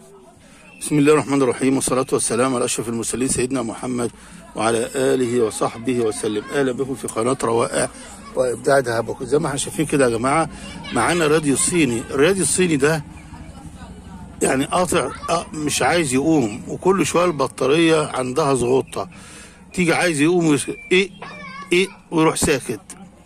بسم الله الرحمن الرحيم والصلاة والسلام على أشرف المرسلين سيدنا محمد وعلى آله وصحبه وسلم أهلا بكم في قناة روائع وإبداع دهبكم زي ما احنا شايفين كده يا جماعة معانا راديو صيني الراديو الصيني ده يعني قاطع آه، مش عايز يقوم وكل شوية البطارية عندها زغوطة تيجي عايز يقوم ويس... إيه إيه ويروح ساكت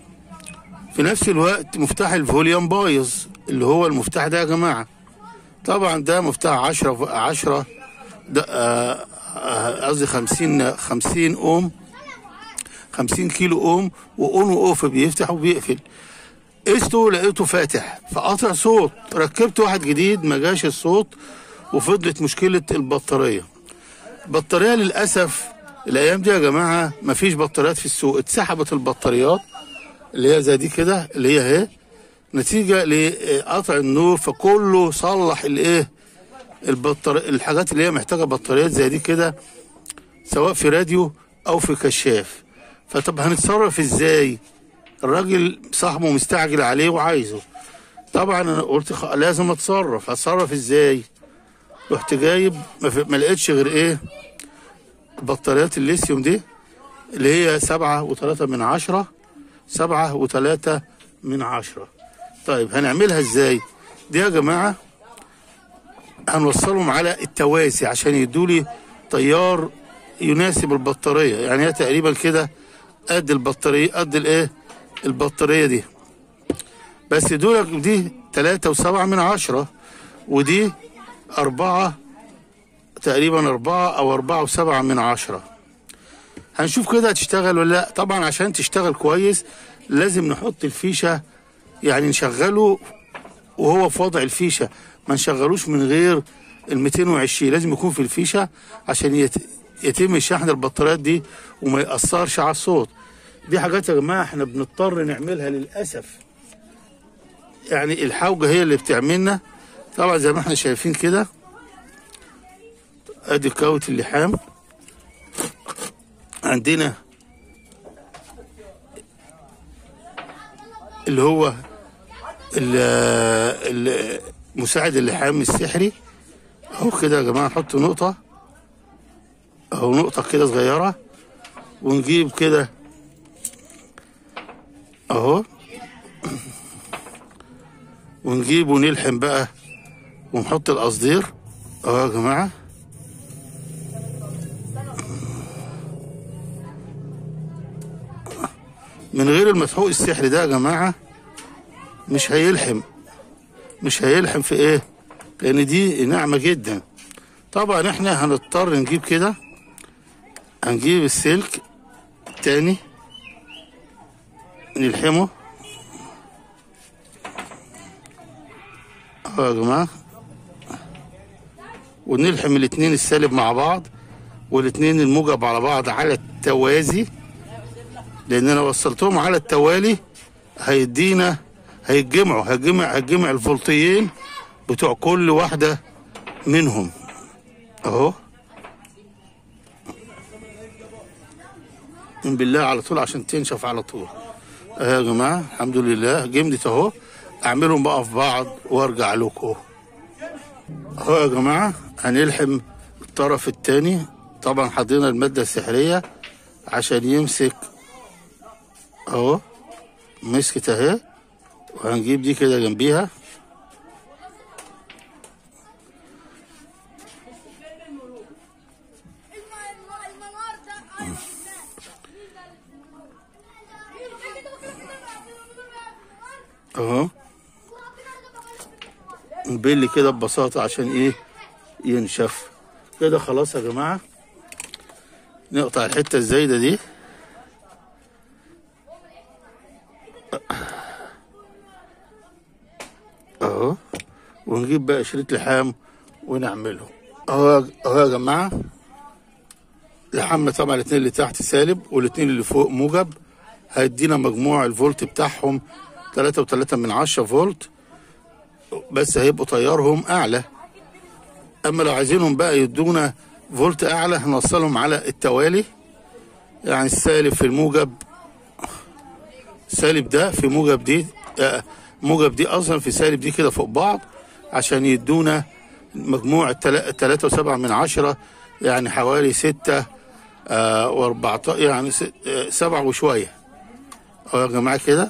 في نفس الوقت مفتاح الفوليوم بايظ اللي هو المفتاح ده يا جماعه طبعا ده مفتاح 10 10 ده آه، آه، قصدي 50 50 اوم 50 كيلو اوم واون واوف بيفتح وبيقفل قسته لقيته فاتح فقطع صوت ركبت واحد جديد ما جاش الصوت وفضلت مشكله البطاريه البطاريه للاسف الايام دي يا جماعه مفيش بطاريات في السوق اتسحبت البطاريات اللي هي زي دي كده اللي هي اهي نتيجه لقطع النور فكله صلح الايه البطار الحاجات اللي هي محتاجه بطاريات زي دي كده سواء في راديو او في كشاف فطب هنتصرف ازاي الراجل صاحبه مستعجل عليه وعايزه طبعا انا قلت خ... لازم اتصرف هتصرف ازاي رحت جايب ما, في... ما لقيتش غير ايه بطاريات الليثيوم دي اللي هي سبعة وثلاثة من عشرة سبعة وثلاثة من عشرة طيب هنعملها ازاي دي يا جماعة هنوصلهم على التوازي عشان يدولي تيار يناسب البطارية يعني هي تقريبا كده قد البطارية قد الايه البطارية دي بس دول دي تلاتة وسبعة من عشرة ودي أربعة تقريبا أربعة أو أربعة وسبعة من عشرة هنشوف كده هتشتغل ولا لا طبعا عشان تشتغل كويس لازم نحط الفيشة يعني نشغله وهو في وضع الفيشة ما نشغلوش من غير ال 220 لازم يكون في الفيشة عشان يت... يتم شحن البطاريات دي وما يأثرش على الصوت دي حاجات يا جماعة احنا بنضطر نعملها للأسف يعني الحوجة هي اللي بتعملنا طبعا زي ما احنا شايفين كده ادي كاوت اللحام عندنا اللي هو ال- ال- مساعد اللحام السحري اهو كده يا جماعه نحط نقطه اهو نقطه كده صغيره ونجيب كده اهو ونجيب ونلحم بقى ونحط القصدير اهو يا جماعه من غير المسحوق السحري ده يا جماعه مش هيلحم مش هيلحم في ايه لان دي ناعمه جدا طبعا احنا هنضطر نجيب كده هنجيب السلك تاني نلحمه اهو يا جماعه ونلحم الاتنين السالب مع بعض والاتنين الموجب على بعض على التوازي لان انا وصلتهم على التوالي هيدينا هيتجمعوا هيتجمع هيتجمع الفولتيين بتوع كل واحده منهم اهو من بالله على طول عشان تنشف على طول اهو يا جماعه الحمد لله جمدت اهو اعملهم بقى في بعض وارجع لكم اهو يا جماعه هنلحم الطرف التاني طبعا حطينا الماده السحريه عشان يمسك اهو مسكت اهي وهنجيب دي كده جنبيها اهو نبل كده ببساطة عشان ايه ينشف كده خلاص يا جماعة نقطع الحتة الزايدة دي اهو ونجيب بقى شريط لحام ونعمله اهو اهو يا جماعة لحمنا طبعا الاتنين اللي تحت سالب والاتنين اللي فوق موجب هيدينا مجموع الفولت بتاعهم تلاتة وتلاتة من عشرة فولت بس هيبقوا تيارهم اعلى اما لو عايزينهم بقى يدونا فولت اعلى هنوصلهم على التوالي يعني السالب في الموجب سالب ده في موجب دي آه، موجب دي اصلا في سالب دي كده فوق بعض عشان يدونا مجموع تلا- تلاتة وسبعة من عشرة يعني حوالي ستة آه واربعة يعني س- آه، سبعة وشوية اهو يا جماعة كده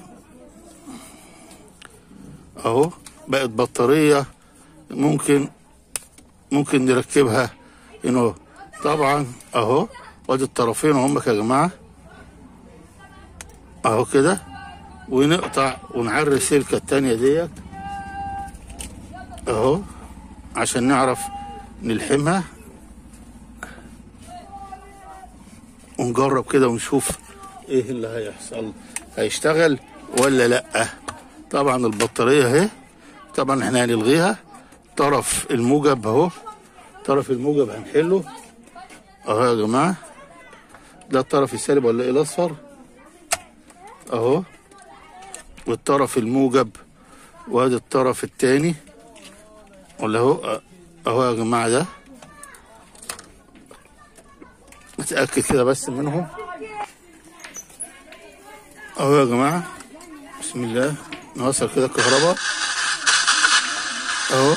اهو بقت بطارية ممكن ممكن نركبها هنا طبعا اهو وادي الطرفين هم يا جماعة اهو كده ونقطع ونعري السلكة التانية ديت اهو عشان نعرف نلحمها ونجرب كده ونشوف ايه اللي هيحصل هيشتغل ولا لا طبعا البطارية اهي طبعا احنا هنلغيها طرف الموجب اهو طرف الموجب هنحله اهو يا جماعة ده الطرف السالب ولا ايه الاصفر اهو والطرف الموجب وادي الطرف التاني ولا هو اهو يا جماعة ده اتأكد كده بس منهم اهو يا جماعة بسم الله نوصل كده الكهرباء اهو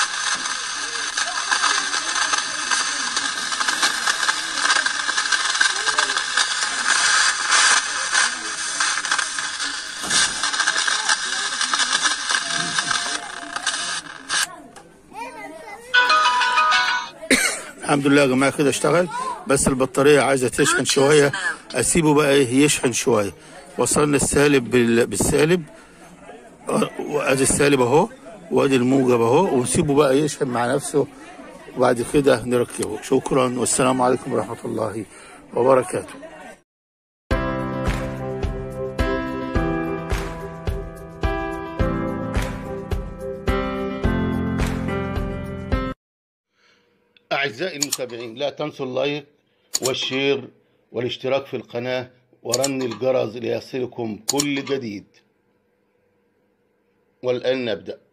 الحمد لله يا جماعه كده اشتغل بس البطاريه عايزه تشحن شويه اسيبه بقى ايه يشحن شويه وصلنا السالب بال- بالسالب اه، وادي السالب اهو وادي الموجب اهو ونسيبه بقى يشحن مع نفسه وبعد كده نركبه شكرا والسلام عليكم ورحمه الله وبركاته أعزائي المتابعين لا تنسوا اللايك والشير والاشتراك في القناة ورن الجرس ليصلكم كل جديد والآن نبدأ